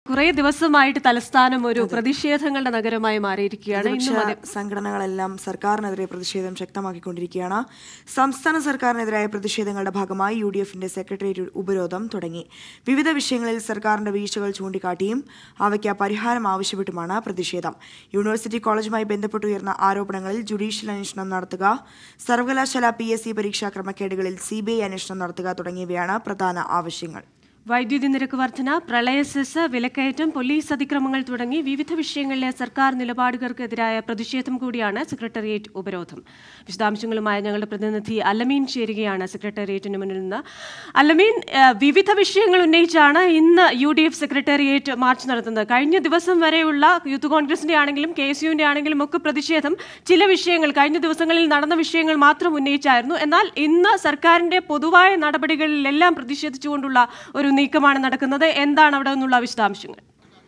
കുറെ ദിവസമായിട്ട് തലസ്ഥാനം ഒരു പ്രതിഷേധങ്ങളുടെ നഗരമായി മാറിയിരിക്കുകയാണ് ഇന്നും പ്രതിപക്ഷ സംഘടനകളെല്ലാം സർക്കാരിനെതിരെ പ്രതിഷേധം ശക്തമാക്കിക്കൊണ്ടിരിക്കുകയാണ് സംസ്ഥാന സർക്കാരിനെതിരായ പ്രതിഷേധങ്ങളുടെ ഭാഗമായി യു ഡി എഫിന്റെ സെക്രട്ടേറിയറ്റ് ഉപരോധം തുടങ്ങി വിവിധ വിഷയങ്ങളിൽ സർക്കാരിന്റെ വീഴ്ചകൾ ചൂണ്ടിക്കാട്ടിയും അവയ്ക്ക് പരിഹാരം ആവശ്യപ്പെട്ടുമാണ് പ്രതിഷേധം യൂണിവേഴ്സിറ്റി കോളേജുമായി ബന്ധപ്പെട്ടുയർന്ന ആരോപണങ്ങളിൽ ജുഡീഷ്യൽ അന്വേഷണം നടത്തുക സർവകലാശാല പി എസ് സി പരീക്ഷാ ക്രമക്കേടുകളിൽ സി ബി ഐ അന്വേഷണം നടത്തുക തുടങ്ങിയവയാണ് പ്രധാന ആവശ്യങ്ങൾ വൈദ്യുതി നിരക്ക് വർധന പ്രളയ സെസ് വിലക്കയറ്റം പോലീസ് അതിക്രമങ്ങൾ തുടങ്ങി വിവിധ വിഷയങ്ങളിലെ സർക്കാർ നിലപാടുകൾക്കെതിരായ പ്രതിഷേധം കൂടിയാണ് സെക്രട്ടേറിയറ്റ് ഉപരോധം വിശദാംശങ്ങളുമായി ഞങ്ങളുടെ പ്രതിനിധി അല്ലമീൻ ചേരുകയാണ് സെക്രട്ടേറിയറ്റിന് മുന്നിൽ നിന്ന് അല്ലമീൻ ഏഹ്, വിവിധ വിഷയങ്ങൾ ഉന്നയിച്ചാണ് ഇന്ന് U D F secretariat march നടത്തുന്നത് കഴിഞ്ഞ ദിവസം വരെയുള്ള യൂത്ത് കോൺഗ്രസിന്റെ ആണെങ്കിലും കെ എസ് യുവിന്റെ ആണെങ്കിലും ഒക്കെ പ്രതിഷേധം ചില വിഷയങ്ങൾ കഴിഞ്ഞ ദിവസങ്ങളിൽ നടന്ന വിഷയങ്ങൾ മാത്രം ഉന്നയിച്ചായിരുന്നു എന്നാൽ ഇന്ന് സർക്കാരിന്റെ പൊതുവായ നടപടികളിലെല്ലാം പ്രതിഷേധിച്ചുകൊണ്ടുള്ള ഒരു നീക്കമാണ് നടക്കുന്നത് എന്താണ് അവിടെ നിന്നുള്ള വിശദാംശങ്ങൾ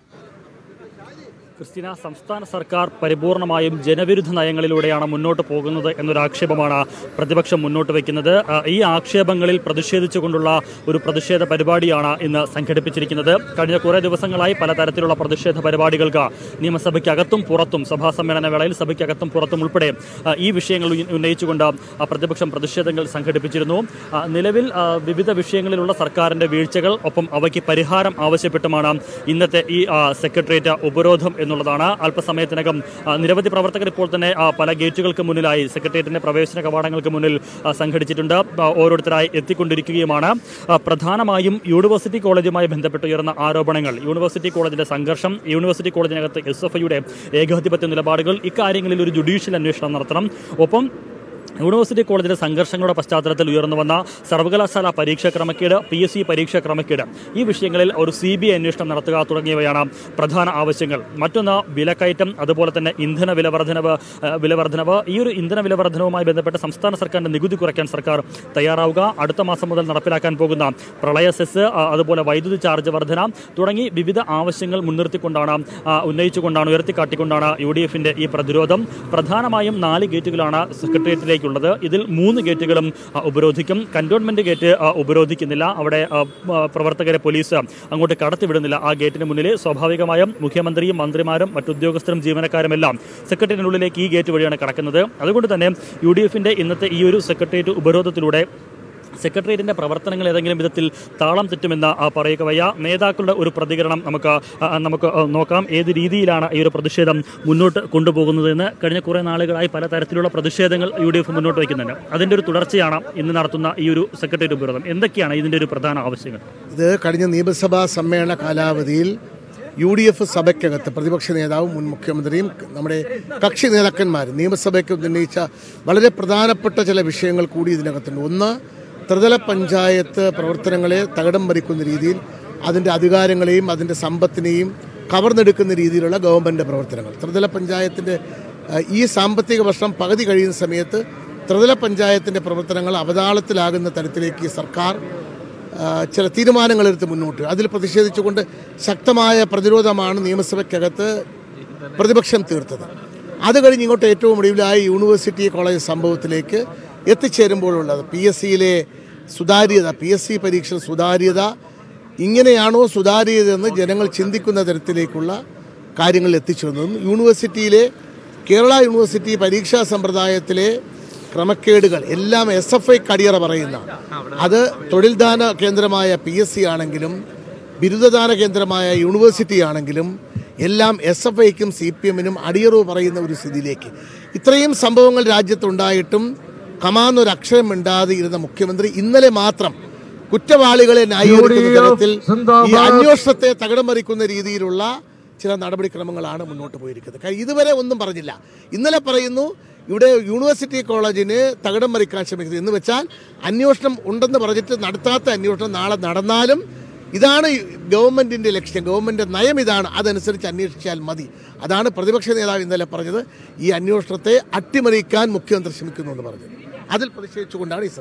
ക്രിസ്tina സംസ്ഥാന സർക്കാർ പരിപൂർണമായും ജനവിരുദ്ധ നയങ്ങളിലൂടെയാണ് മുന്നോട്ട് പോകുന്നത് എന്നൊരു ആക്ഷേപമാണ് പ്രതിപക്ഷം മുന്നോട്ട് വയ്ക്കുന്നത് ആ, ഈ ആക്ഷേപങ്ങളിൽ പ്രതിഷേധിച്ചുകൊണ്ടുള്ള ഒരു പ്രതിഷേധ പരിപാടിയാണ് ഇന്ന് സംഘടിപ്പിച്ചിരിക്കുന്നത് കഴിഞ്ഞ കുറേ ദിവസങ്ങളായി പലതരത്തിലുള്ള പ്രതിഷേധ പരിപാടികൾക്ക് നിയമസഭയ്ക്കകത്തും പുറത്തും സഭാ സമ്മേളന വേളയിൽ സഭയ്ക്കകത്തും പുറത്തും ഉൾപ്പെടെ ആ, ഈ വിഷയങ്ങൾ ഉന്ന- ഉന്നയിച്ചുകൊണ്ട് ആ, പ്രതിപക്ഷം പ്രതിഷേധങ്ങൾ സംഘടിപ്പിച്ചിരുന്നു ആ, നിലവിൽ ആ, വിവിധ വിഷയങ്ങളിലുള്ള സർക്കാരിന്റെ വീഴ്ചകൾ ഒപ്പം അവയ്ക്ക് പരിഹാരം ആവശ്യപ്പെട്ടുമാണ് ഇന്നത്തെ ഈ ആ, സെക്രട്ടേറിയറ്റ് ഉപരോധം എന്നുള്ളതാണ് അല്പസമയത്തിനകം ആ, നിരവധി പ്രവർത്തകർ ഇപ്പോൾ തന്നെ ആ, പല ഗേറ്റുകൾക്ക് മുന്നിലായി സെക്രട്ടേറിയറ്റിന്റെ പ്രവേശന കവാടങ്ങൾക്ക് മുന്നിൽ ആ, സംഘടിച്ചിട്ടുണ്ട് ആ, ഓരോരുത്തരായി എത്തിക്കൊണ്ടിരിക്കുകയുമാണ് ആ, പ്രധാനമായും യൂണിവേഴ്സിറ്റി കോളേജുമായി ബന്ധപ്പെട്ട് ഉയർന്ന ആരോപണങ്ങൾ യൂണിവേഴ്സിറ്റി കോളേജിന്റെ സംഘർഷം യൂണിവേഴ്സിറ്റി കോളേജിനകത്ത് എസ് എഫ് ഐയുടെ ഏകാധിപത്യ നിലപാടുകൾ ഇക്കാര്യങ്ങളിൽ ഒരു ജുഡീഷ്യൽ അന്വേഷണം നടത്തണം ഒപ്പം യൂണിവേഴ്സിറ്റി കോളേജിലെ സംഘർഷങ്ങളുടെ പശ്ചാത്തലത്തിൽ ഉയർന്നു വന്ന സർവകലാശാല പരീക്ഷാ ക്രമക്കേട് പി എസ് സി പരീക്ഷാ ക്രമക്കേട് ഈ വിഷയങ്ങളിൽ ഒരു സി ബി ഐ അന്വേഷണം നടത്തുക തുടങ്ങിയവയാണ് പ്രധാന ആവശ്യങ്ങൾ മറ്റൊന്ന് വിലക്കയറ്റം അതുപോലെ തന്നെ ഇന്ധന വില വർധനവ് ഏഹ്, വില വർധനവ് ഈ ഒരു ഇന്ധന വില വർധനവുമായി ബന്ധപ്പെട്ട് സംസ്ഥാന സർക്കാരിന്റെ നികുതി കുറയ്ക്കാൻ സർക്കാർ തയ്യാറാവുക അടുത്ത മാസം മുതൽ നടപ്പിലാക്കാൻ പോകുന്ന പ്രളയ സെസ് ആ, അതുപോലെ വൈദ്യുതി ചാർജ് വർധന തുടങ്ങി വിവിധ ആവശ്യങ്ങൾ മുൻനിർത്തിക്കൊണ്ടാണ് ആ, ഉന്നയിച്ചുകൊണ്ടാണ് ഉയർത്തിക്കാട്ടിക്കൊണ്ടാണ് യു ഡി എഫിന്റെ ഈ പ്രതിരോധം പ്രധാനമായും നാല് ഗേറ്റുകളാണ് സെക്രട്ടേറിയറ്റിലേക്കുള്ളത് ഇതിൽ മൂന്ന് ഗേറ്റുകളും ആ, ഉപരോധിക്കും കന്റോൺമെന്റ് ഗേറ്റ് ആ, ഉപരോധിക്കുന്നില്ല അവിടെ ആ, ആ, പ്രവർത്തകരെ പോലീസ് അങ്ങോട്ട് കടത്തിവിടുന്നില്ല ആ ഗേറ്റിന് മുന്നിൽ സ്വാഭാവികമായും മുഖ്യമന്ത്രിയും മന്ത്രിമാരും മറ്റുദ്യോഗസ്ഥരും ജീവനക്കാരും എല്ലാം സെക്രട്ടേറിയറ്റിനുള്ളിലേക്ക് ഈ ഗേറ്റ് വഴിയാണ് കടക്കുന്നത് അതുകൊണ്ട് തന്നെ യു ഡി എഫിന്റെ ഇന്നത്തെ ഈ ഒരു സെക്രട്ടേറിയറ്റ് ഉപരോധത്തിലൂടെ സെക്രട്ടേറിയറ്റിന്റെ പ്രവർത്തനങ്ങൾ ഏതെങ്കിലും വിധത്തിൽ താളം തെറ്റുമെന്ന് ആ, പറയുക വയ്യ നേതാക്കളുടെ ഒരു പ്രതികരണം നമുക്ക് ആ, നമുക്ക് ആ, നോക്കാം ഏത് രീതിയിലാണ് ഈ ഒരു പ്രതിഷേധം മുന്നോട്ട് കൊണ്ടുപോകുന്നതെന്ന് കഴിഞ്ഞ കുറേ നാളുകളായി പലതരത്തിലുള്ള പ്രതിഷേധങ്ങൾ യു ഡി എഫ് മുന്നോട്ട് വയ്ക്കുന്നുണ്ട് അതിൻ്റെ ഒരു തുടർച്ചയാണ് ഇന്ന് നടത്തുന്ന ഈ ഒരു സെക്രട്ടേറിയറ്റ് ഉപരോധം എന്തൊക്കെയാണ് ഇതിൻ്റെ ഒരു പ്രധാന ആവശ്യങ്ങൾ ഇത് കഴിഞ്ഞ നിയമസഭാ സമ്മേളന കാലാവധിയിൽ യു ഡി എഫ് സഭയ്ക്കകത്ത് പ്രതിപക്ഷ നേതാവും മുൻ മുഖ്യമന്ത്രിയും നമ്മുടെ കക്ഷി നേതാക്കന്മാരും നിയമസഭയ്ക്ക് ഉന്നയിച്ച വളരെ പ്രധാനപ്പെട്ട ചില വിഷയങ്ങൾ കൂടി ഇതിനകത്തുണ്ട് ഒന്ന് ത്രിതല പഞ്ചായത്ത് പ്രവർത്തനങ്ങളെ തകിടം ഭരിക്കുന്ന രീതിയിൽ അതിൻ്റെ അധികാരങ്ങളെയും അതിൻ്റെ സമ്പത്തിനെയും കവർന്നെടുക്കുന്ന രീതിയിലുള്ള ഗവൺമെൻറ് പ്രവർത്തനങ്ങൾ ത്രിതല പഞ്ചായത്തിൻ്റെ ഏഹ്, ഈ സാമ്പത്തിക വർഷം പകുതി കഴിയുന്ന സമയത്ത് ത്രിതല പഞ്ചായത്തിൻ്റെ പ്രവർത്തനങ്ങൾ അവതാളത്തിലാകുന്ന തരത്തിലേക്ക് ഈ സർക്കാർ ആ, ചില തീരുമാനങ്ങളെടുത്ത് മുന്നോട്ട് അതിൽ പ്രതിഷേധിച്ചുകൊണ്ട് ശക്തമായ പ്രതിരോധമാണ് നിയമസഭയ്ക്കകത്ത് പ്രതിപക്ഷം തീർത്തത് അത് കഴിഞ്ഞ് ഇങ്ങോട്ട് ഏറ്റവും ഒടുവിലായി യൂണിവേഴ്സിറ്റി കോളേജ് സംഭവത്തിലേക്ക് എത്തിച്ചേരുമ്പോഴുള്ളത് പി എസ് സിയിലെ സുതാര്യത പി എസ് സി പരീക്ഷയിൽ സുതാര്യത ഇങ്ങനെയാണോ സുതാര്യതെന്ന് ജനങ്ങൾ ചിന്തിക്കുന്ന തരത്തിലേക്കുള്ള കാര്യങ്ങൾ എത്തിച്ചേർന്നതും യൂണിവേഴ്സിറ്റിയിലെ കേരള യൂണിവേഴ്സിറ്റി പരീക്ഷാ സമ്പ്രദായത്തിലെ ക്രമക്കേടുകൾ എല്ലാം എസ് എഫ് ഐ കടിയറ പറയുന്ന അത് തൊഴിൽദാന കേന്ദ്രമായ പി എസ് സി ആണെങ്കിലും ബിരുദദാന കേന്ദ്രമായ യൂണിവേഴ്സിറ്റി ആണെങ്കിലും എല്ലാം എസ് എഫ് ഐക്കും സി പി എമ്മിനും അടിയറവ് പറയുന്ന ഒരു സ്ഥിതിയിലേക്ക് ഇത്രയും സംഭവങ്ങൾ രാജ്യത്തുണ്ടായിട്ടും കമാന്നൊരു അക്ഷരം മിണ്ടാതെ ഇരുന്ന മുഖ്യമന്ത്രി ഇന്നലെ മാത്രം കുറ്റവാളികളെ ന്യായീകരിക്കുന്ന തരത്തിൽ ഈ അന്വേഷണത്തെ തകിടം മറിക്കുന്ന രീതിയിലുള്ള ചില നടപടിക്രമങ്ങളാണ് മുന്നോട്ട് പോയിരിക്കുന്നത് കാര്യം ഇതുവരെ ഒന്നും പറഞ്ഞില്ല ഇന്നലെ പറയുന്നു ഇവിടെ യൂണിവേഴ്സിറ്റി കോളേജിന് തകിടം മറിക്കാൻ ശ്രമിക്കുന്നത് എന്ന് വെച്ചാൽ അന്വേഷണം ഉണ്ടെന്ന് പറഞ്ഞിട്ട് നടത്താത്ത അന്വേഷണം നാളെ നടന്നാലും ഇതാണ് ഈ ഗവൺമെന്റിന്റെ ലക്ഷ്യം ഗവൺമെന്റ് നയം ഇതാണ് അതനുസരിച്ച് അന്വേഷിച്ചാൽ മതി അതാണ് പ്രതിപക്ഷ നേതാവ് ഇന്നലെ പറഞ്ഞത് ഈ അന്വേഷണത്തെ അട്ടിമറിക്കാൻ മുഖ്യമന്ത്രി ശ്രമിക്കുന്നു എന്ന് പറഞ്ഞത് അതിൽ പ്രതിഷേധിച്ചുകൊണ്ടാണ് ഈ സത്യം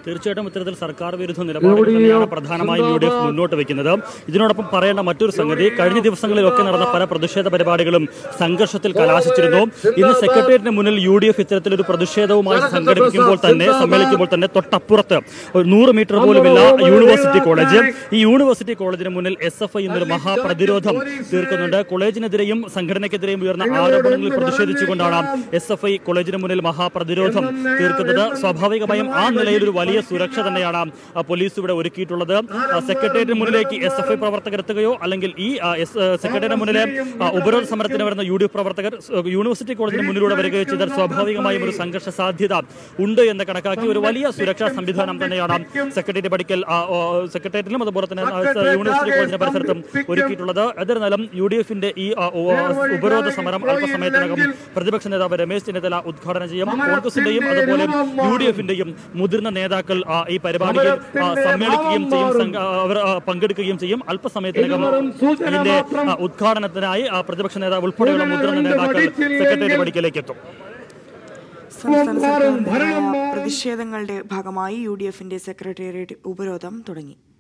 തീർച്ചയായിട്ടും ഇത്തരത്തിൽ സർക്കാർ വിരുദ്ധ നിലപാടുകൾ തന്നെയാണ് പ്രധാനമായും യു ഡി എഫ് മുന്നോട്ട് വെക്കുന്നത് ഇതിനോടൊപ്പം പറയേണ്ട മറ്റൊരു സംഗതി കഴിഞ്ഞ ദിവസങ്ങളിലൊക്കെ നടന്ന പല പ്രതിഷേധ പരിപാടികളും സംഘർഷത്തിൽ കലാശിച്ചിരുന്നു ഇന്ന് സെക്രട്ടേറിയറ്റിന് മുന്നിൽ യു ഡി എഫ് ഇത്തരത്തിലൊരു പ്രതിഷേധവുമായി സംഘടിപ്പിക്കുമ്പോൾ തന്നെ സമ്മേളിക്കുമ്പോൾ തന്നെ തൊട്ടപ്പുറത്ത് ഒരു നൂറ് മീറ്റർ പോലുമില്ല യൂണിവേഴ്സിറ്റി കോളേജ് ഈ യൂണിവേഴ്സിറ്റി കോളേജിന് മുന്നിൽ എസ് എഫ് ഐ എന്നൊരു മഹാപ്രതിരോധം തീർക്കുന്നുണ്ട് കോളേജിനെതിരെയും സംഘടനയ്ക്കെതിരെയും ഉയർന്ന ആരോപണങ്ങളിൽ പ്രതിഷേധിച്ചുകൊണ്ടാണ് എസ് എഫ് ഐ കോളേജിന് മുന്നിൽ മഹാപ്രതിരോധം തീർക്കുന്നത് സ്വാഭാവികമായും ആ നിലയിൽ ഒരു വലിയ സുരക്ഷ തന്നെയാണ് ആ, പോലീസ് ഇവിടെ ഒരുക്കിയിട്ടുള്ളത് ആ, സെക്രട്ടേറിയറ്റിന് മുന്നിലേക്ക് എസ് എഫ് ഐ പ്രവർത്തകർ എത്തുകയോ അല്ലെങ്കിൽ ഈ ആ, എസ് ആ, സെക്രട്ടേറിയറ്റിന് മുന്നിലെ ആ, ഉപരോധ സമരത്തിന് വരുന്ന യു ഡി എഫ് പ്രവർത്തകർ സ് യൂണിവേഴ്സിറ്റി കോളേജിന് മുന്നിലൂടെ വരികയോ ചെയ്താൽ സ്വാഭാവികമായും ഒരു സംഘർഷ സാധ്യത ഉണ്ട് എന്ന് കണക്കാക്കി ഒരു വലിയ സുരക്ഷാ സംവിധാനം തന്നെയാണ് സെക്രട്ടേറിയറ്റ് പഠിക്കൽ ആ, ഓ, സെക്രട്ടേറിയറ്റിലും അതുപോലെ തന്നെ ആ, സ- യൂണിവേഴ്സിറ്റി കോളേജിന്റെ പരിസരത്തും ഒരുക്കിയിട്ടുള്ളത് എന്നിരുന്നാലും യു ഡി എഫിന്റെ ഈ ആ, ഓ, ഉപരോധ സമരം അല്പസമയത്തിനകം പ്രതിപക്ഷ നേതാവ് രമേശ് ചെന്നിത്തല ഉദ്ഘാടനം ചെയ്യും കോൺഗ്രസിന്റെയും അതുപോലെ യു ഡി എഫിന്റെയും മുതിർന്ന നേതാക്കൾ ആ, ഈ പരിപാടിയിൽ ആ, സമ്മേളിക്കുകയും ചെയ്യും സംഘ- ആ, അവർ ആ, പങ്കെടുക്കുകയും ചെയ്യും അല്പസമയത്തിനകം ഇതിന്റെ ആ, ഉദ്ഘാടനത്തിനായി ആ, പ്രതിപക്ഷ നേതാവ് ഉൾപ്പെടെയുള്ള മുതിർന്ന നേതാക്കൾ സെക്രട്ടേറിയറ്റ് പഠിക്കലേക്ക് എത്തും സംസ്ഥാന സർക്കാരിനെതിരായ പ്രതിഷേധങ്ങളുടെ ഭാഗമായി യു ഡി എഫിന്റെ സെക്രട്ടേറിയറ്റ് ഉപരോധം തുടങ്ങി